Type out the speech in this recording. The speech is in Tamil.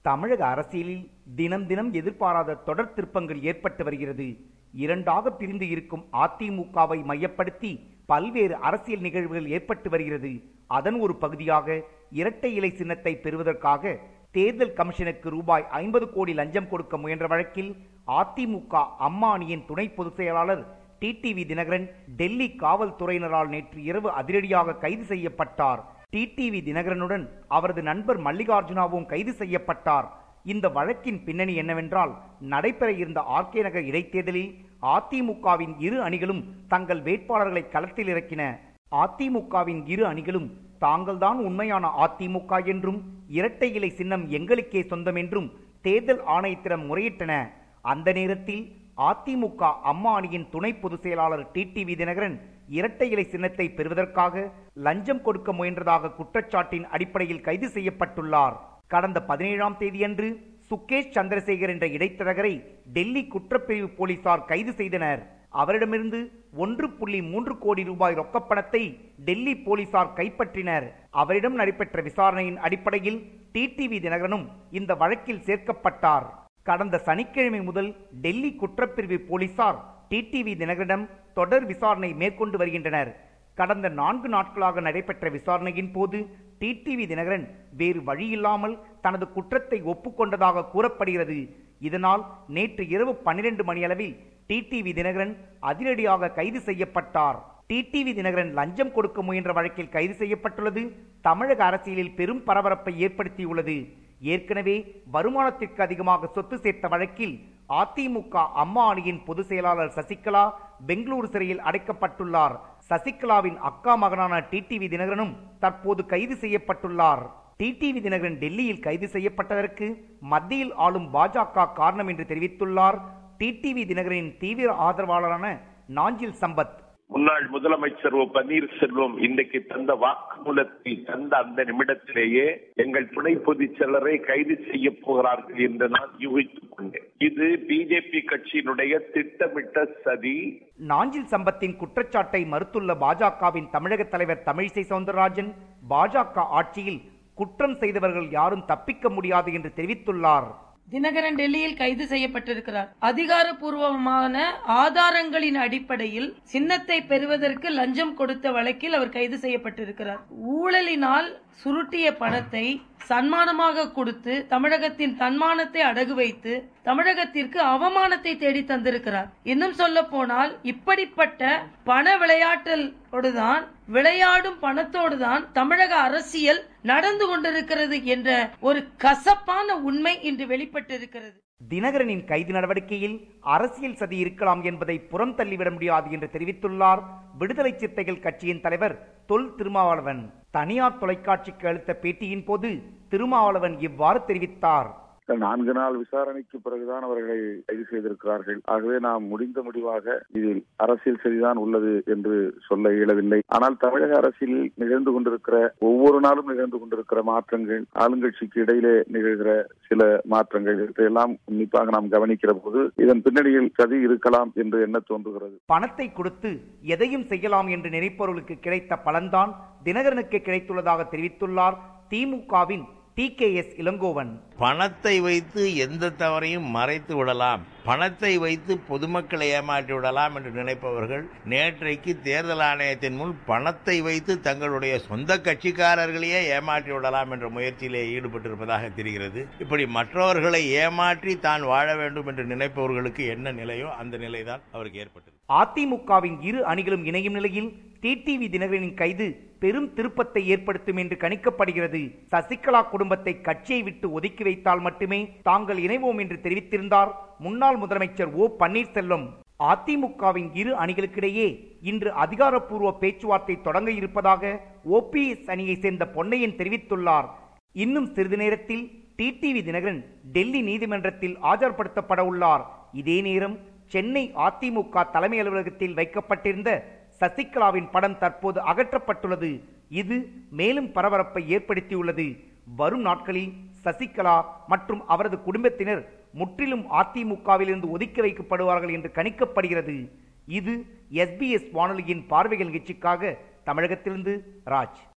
தமிழக அரசியலில் தினம் தினம் எதிர்பாராத தொடர் திருப்பங்கள் ஏற்பட்டு வருகிறது இரண்டாக பிரிந்து இருக்கும் அதிமுகவை மையப்படுத்தி பல்வேறு அரசியல் நிகழ்வுகள் ஏற்பட்டு வருகிறது அதன் ஒரு பகுதியாக இரட்டை இலை சின்னத்தை பெறுவதற்காக தேர்தல் கமிஷனுக்கு ரூபாய் ஐம்பது கோடி லஞ்சம் கொடுக்க முயன்ற வழக்கில் அதிமுக அம்மா அணியின் துணை பொதுச் செயலாளர் டிடிவி தினகரன் டெல்லி காவல்துறையினரால் நேற்று இரவு அதிரடியாக கைது செய்யப்பட்டார் டிடிவி தினகரனுடன் அவரது நண்பர் மல்லிகார்ஜுனாவும் கைது செய்யப்பட்டார் இந்த வழக்கின் பின்னணி என்னவென்றால் நடைபெற இருந்த ஆர்கே நகர் இடைத்தேர்தலில் அதிமுகவின் இரு அணிகளும் தங்கள் வேட்பாளர்களை களத்தில் இறக்கின அதிமுகவின் இரு அணிகளும் தாங்கள்தான் உண்மையான அதிமுக என்றும் இரட்டை இலை சின்னம் எங்களுக்கே சொந்தம் என்றும் தேர்தல் ஆணையத்திடம் முறையிட்டன அந்த நேரத்தில் அதிமுக அம்மா அணியின் துணை பொதுச் செயலாளர் டிடிவி தினகரன் இரட்டை இலை சின்னத்தை பெறுவதற்காக லஞ்சம் கொடுக்க முயன்றதாக குற்றச்சாட்டின் அடிப்படையில் கைது செய்யப்பட்டுள்ளார் கடந்த பதினேழாம் தேதியன்று சுகேஷ் சந்திரசேகர் என்ற இடைத்தரகரை டெல்லி குற்றப்பிரிவு போலீசார் கைது செய்தனர் அவரிடமிருந்து ஒன்று புள்ளி மூன்று கோடி ரூபாய் ரொக்கப்பணத்தை டெல்லி போலீசார் கைப்பற்றினர் அவரிடம் நடைபெற்ற விசாரணையின் அடிப்படையில் டிடிவி தினகரனும் இந்த வழக்கில் சேர்க்கப்பட்டார் கடந்த சனிக்கிழமை முதல் டெல்லி குற்றப்பிரிவு போலீசார் டிடிவி தினகரனிடம் தொடர் விசாரணை மேற்கொண்டு வருகின்றனர் கடந்த நான்கு நாட்களாக நடைபெற்ற விசாரணையின் போது டிடிவி தினகரன் வேறு வழியில்லாமல் தனது குற்றத்தை ஒப்புக்கொண்டதாக கூறப்படுகிறது இதனால் நேற்று இரவு பன்னிரண்டு மணியளவில் டிடிவி தினகரன் அதிரடியாக கைது செய்யப்பட்டார் டிடிவி தினகரன் லஞ்சம் கொடுக்க முயன்ற வழக்கில் கைது செய்யப்பட்டுள்ளது தமிழக அரசியலில் பெரும் பரபரப்பை ஏற்படுத்தியுள்ளது ஏற்கனவே வருமானத்திற்கு அதிகமாக சொத்து சேர்த்த வழக்கில் அதிமுக அம்மா அணியின் பொதுச் செயலாளர் சசிகலா பெங்களூரு சிறையில் அடைக்கப்பட்டுள்ளார் சசிகலாவின் அக்கா மகனான டிடிவி தினகரனும் தற்போது கைது செய்யப்பட்டுள்ளார் டிடிவி தினகரன் டெல்லியில் கைது செய்யப்பட்டதற்கு மத்தியில் ஆளும் பாஜக காரணம் என்று தெரிவித்துள்ளார் டிடிவி தினகரனின் தீவிர ஆதரவாளரான நாஞ்சில் சம்பத் முன்னாள் முதலமைச்சர் ஓ பன்னீர்செல்வம் இன்றைக்கு தந்த வாக்குமூலத்தை தந்த அந்த நிமிடத்திலேயே எங்கள் துணை பொதுச் செயலரை கைது செய்ய போகிறார்கள் என்று நான் யூகித்துக் கொண்டேன் இது பிஜேபி கட்சியினுடைய திட்டமிட்ட சதி நாஞ்சில் சம்பத்தின் குற்றச்சாட்டை மறுத்துள்ள பாஜகவின் தமிழக தலைவர் தமிழிசை சவுந்தரராஜன் பாஜக ஆட்சியில் குற்றம் செய்தவர்கள் யாரும் தப்பிக்க முடியாது என்று தெரிவித்துள்ளார் தினகரன் டெல்லியில் கைது செய்யப்பட்டிருக்கிறார் அதிகாரப்பூர்வமான ஆதாரங்களின் அடிப்படையில் சின்னத்தை பெறுவதற்கு லஞ்சம் கொடுத்த வழக்கில் அவர் கைது செய்யப்பட்டிருக்கிறார் ஊழலினால் சுருட்டிய பணத்தை சன்மானமாக கொடுத்து தமிழகத்தின் தன்மானத்தை அடகு வைத்து தமிழகத்திற்கு அவமானத்தை தேடி தந்திருக்கிறார் இன்னும் சொல்ல போனால் இப்படிப்பட்ட பண விளையாட்டலோடுதான் விளையாடும் பணத்தோடுதான் தமிழக அரசியல் நடந்து கொண்டிருக்கிறது என்ற ஒரு கசப்பான உண்மை இன்று வெளிப்பட்டிருக்கிறது தினகரனின் கைது நடவடிக்கையில் அரசியல் சதி இருக்கலாம் என்பதை புறம் தள்ளிவிட முடியாது என்று தெரிவித்துள்ளார் விடுதலை சிறுத்தைகள் கட்சியின் தலைவர் தொல் திருமாவளவன் தனியார் தொலைக்காட்சிக்கு அளித்த பேட்டியின் போது திருமாவளவன் இவ்வாறு தெரிவித்தார் நான்கு நாள் விசாரணைக்கு பிறகுதான் அவர்களை கைது செய்திருக்கிறார்கள் ஆகவே நாம் முடிந்த முடிவாக இதில் அரசியல் சரிதான் உள்ளது என்று சொல்ல இயலவில்லை ஆனால் தமிழக அரசியலில் நிகழ்ந்து கொண்டிருக்கிற ஒவ்வொரு நாளும் நிகழ்ந்து கொண்டிருக்கிற மாற்றங்கள் ஆளுங்கட்சிக்கு இடையிலே நிகழ்கிற சில மாற்றங்கள் இதையெல்லாம் உன்னிப்பாக நாம் கவனிக்கிற போது இதன் பின்னணியில் சதி இருக்கலாம் என்று எண்ண தோன்றுகிறது பணத்தை கொடுத்து எதையும் செய்யலாம் என்று நினைப்பவர்களுக்கு கிடைத்த பலன்தான் தினகரனுக்கு கிடைத்துள்ளதாக தெரிவித்துள்ளார் திமுகவின் டி கே எஸ் இளங்கோவன் பணத்தை வைத்து எந்த தவறையும் மறைத்து விடலாம் பணத்தை வைத்து பொதுமக்களை ஏமாற்றி விடலாம் என்று நினைப்பவர்கள் நேற்றைக்கு தேர்தல் ஆணையத்தின் முன் பணத்தை வைத்து தங்களுடைய சொந்த கட்சிக்காரர்களையே ஏமாற்றி விடலாம் என்ற முயற்சியிலே ஈடுபட்டிருப்பதாக தெரிகிறது இப்படி மற்றவர்களை ஏமாற்றி தான் வாழ வேண்டும் என்று நினைப்பவர்களுக்கு என்ன நிலையோ அந்த நிலைதான் அவருக்கு ஏற்பட்டது அதிமுகவின் இரு அணிகளும் இணையும் நிலையில் டிடிவி தினகரனின் கைது பெரும் திருப்பத்தை ஏற்படுத்தும் என்று கணிக்கப்படுகிறது சசிகலா குடும்பத்தை கட்சியை விட்டு ஒதுக்கி வைத்தால் மட்டுமே தாங்கள் இணைவோம் என்று தெரிவித்திருந்தார் முன்னாள் முதலமைச்சர் ஓ பன்னீர்செல்வம் அதிமுகவின் இரு அணிகளுக்கிடையே இன்று அதிகாரப்பூர்வ பேச்சுவார்த்தை தொடங்க இருப்பதாக ஓபிஎஸ் அணியை சேர்ந்த பொன்னையன் தெரிவித்துள்ளார் இன்னும் சிறிது நேரத்தில் டிடிவி தினகரன் டெல்லி நீதிமன்றத்தில் ஆஜர்படுத்தப்பட உள்ளார் இதே நேரம் சென்னை அதிமுக தலைமை அலுவலகத்தில் வைக்கப்பட்டிருந்த சசிகலாவின் படம் தற்போது அகற்றப்பட்டுள்ளது இது மேலும் பரபரப்பை ஏற்படுத்தியுள்ளது வரும் நாட்களில் சசிகலா மற்றும் அவரது குடும்பத்தினர் முற்றிலும் அதிமுகவிலிருந்து ஒதுக்கி வைக்கப்படுவார்கள் என்று கணிக்கப்படுகிறது இது எஸ்பிஎஸ் வானொலியின் பார்வைகள் நிகழ்ச்சிக்காக தமிழகத்திலிருந்து ராஜ்